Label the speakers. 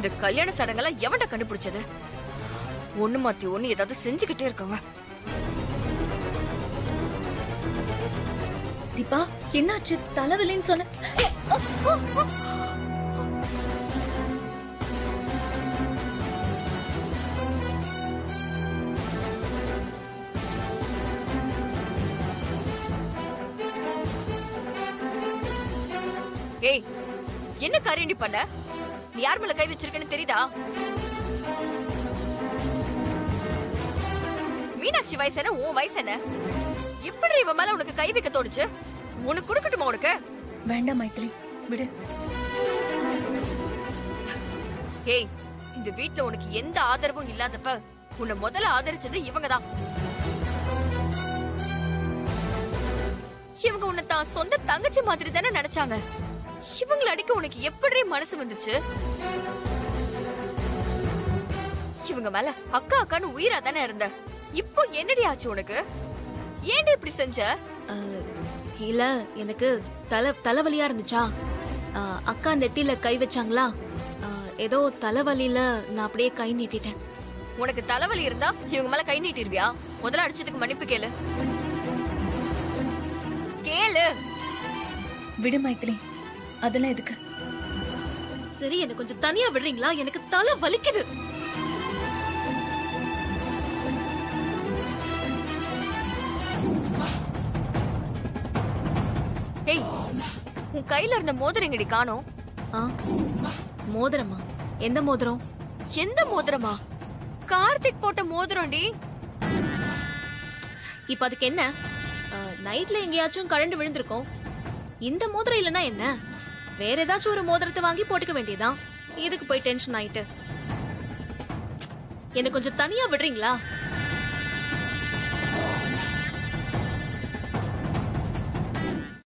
Speaker 1: இந்த கல்யாண சடங்கெல்லாம் எவன்டா கண்டுபிடிச்சது ஒண்ணு மாத்தி ஒண்ணு ஏதாவது செஞ்சுக்கிட்டே இருக்காங்க
Speaker 2: தீபா என்னாச்சு தலைவலின்னு சொன்ன
Speaker 1: ஏய் என்ன காரியண்டி பண்ண நீ யார் மேல கை வச்சிருக்கன்னு தெரியுதா மீனாட்சி வயசு என்ன உன் வயசு என்ன எப்படி இவன் மேல உனக்கு கை வைக்க தோணுச்சு உனக்கு கொடுக்கட்டுமா உனக்கு
Speaker 2: வேண்டாம் மைத்திலி விடு
Speaker 1: ஏய் இந்த வீட்ல உனக்கு எந்த ஆதரவும் இல்லாதப்ப உன்னை முதல்ல ஆதரிச்சது இவங்க தான் இவங்க உன்னை தான் சொந்த தங்கச்சி மாதிரி தானே நினைச்சாங்க இவங்கள அடிக்க உனக்கு எப்படி மனசு வந்துச்சு இவங்க மேல அக்கா அக்கான்னு உயிரா தானே இருந்த இப்போ என்னடி ஆச்சு உனக்கு ஏன்டி இப்படி செஞ்ச
Speaker 3: அஹ், இல்ல எனக்கு தலை தலைவலியா இருந்துச்சா அஹ், அக்கா நெத்தியில கை வச்சாங்களா அஹ், ஏதோ தலைவலியில நான் அப்படியே கை நீட்டிட்டேன்
Speaker 1: உனக்கு தலைவலி இருந்தா இவங்க மேல கை நீட்டிருவியா முதல்ல அடிச்சதுக்கு மன்னிப்பு கேளு கேளு
Speaker 2: விடு மைத்திலி அதெல்லாம் எதுக்கு
Speaker 3: சரி எனக்கு கொஞ்சம் தனியா விடுறீங்களா எனக்கு தலை வலிக்குது
Speaker 1: ஏய் உன் கையில இருந்த மோதிரம் எங்கடி காணோம்
Speaker 3: ஆ மோதிரமா எந்த மோதிரம்
Speaker 1: எந்த மோதிரமா கார்த்திக் போட்ட மோதிரம்டி
Speaker 3: இப்ப அதுக்கு என்ன அஹ், நைட்ல எங்கேயாச்சும் கழண்டு விழுந்திருக்கும் இந்த மோதிரம் இல்லனா என்ன வேற ஏதாச்சும் ஒரு மோதிரத்தை வாங்கி போட்டுக்க வேண்டியதான் இதுக்கு போய் டென்ஷன் ஆயிட்டு என்ன கொஞ்சம் தனியா விடுறீங்களா